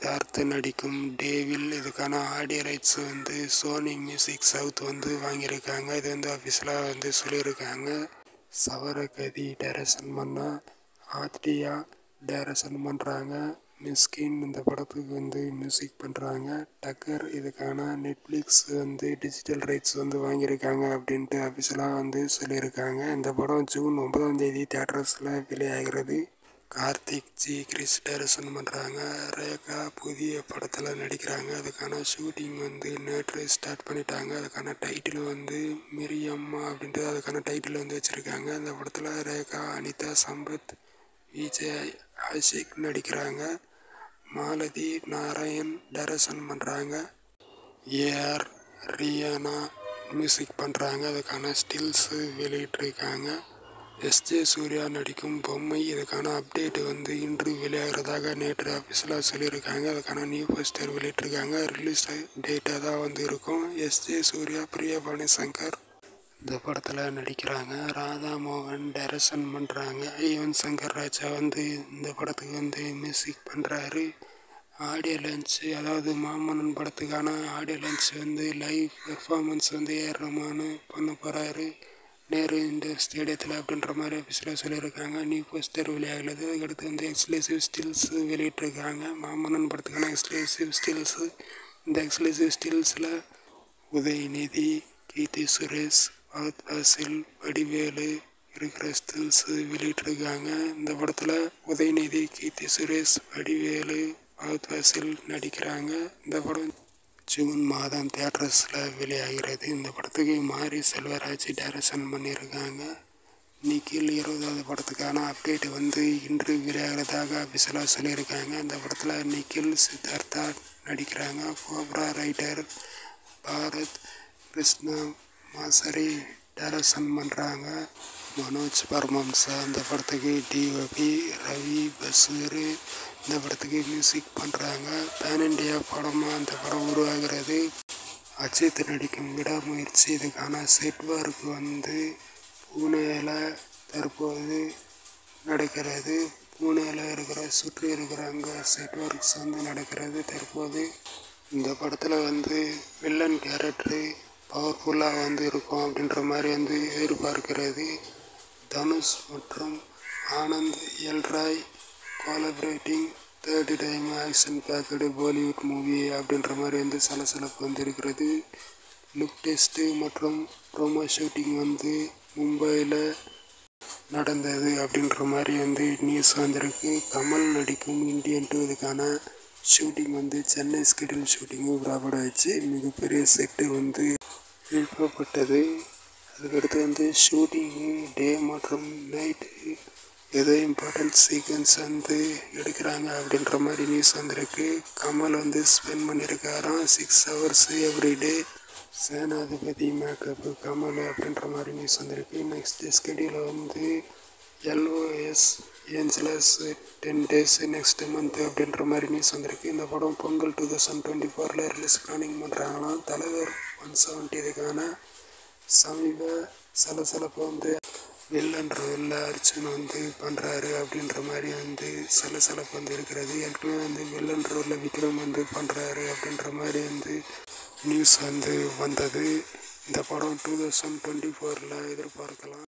சித்தார்த் நடிக்கும் டேவில் இதுக்கான ஆடியோ ரைட்ஸ் வந்து சோனி மியூசிக் சவுத் வந்து வாங்கியிருக்காங்க இது வந்து அஃபிஷியலாக வந்து சொல்லியிருக்காங்க சவரகதி டைரக்ஷன் பண்ணால் ஆத்ரியா டைரக்ஷன் பண்ணுறாங்க மிஸ்கின் இந்த படத்துக்கு வந்து மியூசிக் பண்ணுறாங்க டக்கர் இதுக்கான நெட்ஃப்ளிக்ஸ் வந்து டிஜிட்டல் ரைட்ஸ் வந்து வாங்கியிருக்காங்க அப்படின்ட்டு அஃபிஷியலாக வந்து சொல்லியிருக்காங்க இந்த படம் ஜூன் ஒன்பதாம் தேதி தேட்டர்ஸில் வெளியாகிறது கார்த்திக் ஜி கிரிஸ் டைரக்ஷன் பண்ணுறாங்க ரேகா புதிய படத்தில் நடிக்கிறாங்க அதுக்கான ஷூட்டிங் வந்து நேற்று ஸ்டார்ட் பண்ணிட்டாங்க அதுக்கான டைட்டில் வந்து மிரியம்மா அப்படின்ட்டு அதுக்கான டைட்டில் வந்து வச்சுருக்காங்க இந்த படத்தில் ரேகா அனிதா சம்பத் விஜய் ஆஷிக் நடிக்கிறாங்க மாலதி நாராயண் டைரக்ஷன் பண்ணுறாங்க ஏஆர் ரியானா மியூசிக் பண்ணுறாங்க அதுக்கான ஸ்டில்ஸு வெளியிட்டிருக்காங்க எஸ்ஜே சூர்யா நடிக்கும் பொம்மை இதுக்கான அப்டேட் வந்து இன்று வெளியாகிறதாக நேற்று அஃபிஷியலாக சொல்லியிருக்காங்க அதுக்கான நியூ போஸ்டர் வெளியிட்டிருக்காங்க ரிலீஸ் டேட்டாக தான் வந்து இருக்கும் எஸ்ஜே சூர்யா பிரியா பவானிசங்கர் இந்த படத்தில் நடிக்கிறாங்க ராதா மோகன் டைரக்ஷன் பண்ணுறாங்க யுவன் சங்கர் ராஜா வந்து இந்த படத்துக்கு வந்து மியூசிக் பண்ணுறாரு ஆடியோ லான்ச் அதாவது மாமன்னன் படத்துக்கான ஆடியோ லான்ச் வந்து லைவ் பெர்ஃபார்மன்ஸ் வந்து ஏஆர் ரஹ்மான் பண்ண போகிறாரு நேரு இண்டோர் ஸ்டேடியத்தில் அப்படின்ற மாதிரி ஆஃபீஸில் சொல்லியிருக்காங்க நியூ போஸ்டர் வெளியாகிறது அதுக்கடுத்து வந்து எக்ஸ்க்ளூசிவ் ஸ்டில்ஸ் வெளியிட்டிருக்காங்க மாமன்னன் படத்துக்கான எக்ஸ்க்ளூசிவ் ஸ்டில்ஸு இந்த எக்ஸ்க்ளூசிவ் ஸ்டில்ஸில் உதயநிதி கீர்த்தி சுரேஷ் பகத் பாசில் வடிவேலு இருக்கிற ஸ்டில்ஸு வெளியிட்டிருக்காங்க இந்த படத்தில் உதயநிதி கீர்த்தி சுரேஷ் வடிவேலு பகத் பாசில் நடிக்கிறாங்க இந்த படம் ஜூன் மாதம் தேட்டர்ஸில் வெளியாகிறது இந்த படத்துக்கு மாரி செல்வராஜ் டைரக்ஷன் பண்ணியிருக்காங்க நிக்கில் இருபதாவது படத்துக்கான அப்டேட் வந்து இன்று வெளியாகிறதாக அஃபிஷியலாக சொல்லியிருக்காங்க இந்த படத்தில் நிக்கில் சித்தார்த்தா நடிக்கிறாங்க கோப்ரா ரைட்டர் பாரத் கிருஷ்ணா மாசரி டைரக்ஷன் பண்ணுறாங்க மனோஜ் பரமம்சா இந்த படத்துக்கு டிஓபி ரவி பசூர் இந்த படத்துக்கு மியூசிக் பண்ணுறாங்க பேன் இண்டியா படமாக இந்த படம் உருவாகிறது அஜித் நடிக்கும் விடாமுயற்சி இதுக்கான செட் ஒர்க் வந்து பூனேயில் தற்போது நடக்கிறது பூனேயில் இருக்கிற சுற்றி இருக்கிற அங்கே செட் ஒர்க்ஸ் வந்து நடக்கிறது தற்போது இந்த படத்தில் வந்து வில்லன் கேரக்டரு பவர்ஃபுல்லாக வந்து இருக்கும் அப்படின்ற மாதிரி வந்து எதிர்பார்க்கிறது தனுஷ் மற்றும் Anand எல்ராய் கோலபரேட்டிங் third time action packed Bollywood movie அப்படின்ற மாதிரி வந்து சலசலப்பு வந்து இருக்கிறது லுக் டெஸ்ட்டு மற்றும் ப்ரோமோ ஷூட்டிங் வந்து மும்பையில் நடந்தது அப்படின்ற மாதிரி வந்து நியூஸ் வந்திருக்கு கமல் நடிக்கும் இந்தியன் டூ இதுக்கான ஷூட்டிங் வந்து சென்னை ஸ்கெடியூல் ஷூட்டிங்கு ப்ராப்பர்ட வச்சு மிகப்பெரிய செட்டு வந்து எழுப்பப்பட்டது அதுக்கடுத்து வந்து ஷூட்டிங்கு டே மற்றும் நைட்டு ஏதோ இம்பார்ட்டன்ட் சீக்வன்ஸ் வந்து எடுக்கிறாங்க அப்படின்ற மாதிரி நியூஸ் வந்திருக்கு கமல் வந்து ஸ்பெண்ட் பண்ணியிருக்காராம் six hours everyday Senapathi makeup Kamal அப்படின்ற மாதிரி நியூஸ் வந்திருக்கு நெக்ஸ்ட் ஸ்கெடியூலில் வந்து Los Angeles ten days next month அப்படின்ற மாதிரி நியூஸ் வந்திருக்கு இந்த படம் பொங்கல் டூ தௌசண்ட் டுவெண்ட்டி ஃபோரில் ரிலீஸ் பிளானிங் பண்ணுறாங்களாம் தலைவர் ஒன் செவன்ட்டி இதுக்கான சமீப சலசலப்பை வந்து வில்லன்ற வில்ல அர்ஜுன் வந்து பண்ணுறாரு அப்படின்ற மாதிரி வந்து சலசலப்பு வந்து இருக்கிறது ஏற்கனவே வந்து வில்லன்ற உள்ள விக்ரம் வந்து பண்ணுறாரு அப்படின்ற மாதிரி வந்து நியூஸ் வந்து வந்தது இந்த படம் டூ தௌசண்ட் டுவெண்ட்டி ஃபோரில் எதிர்பார்க்கலாம்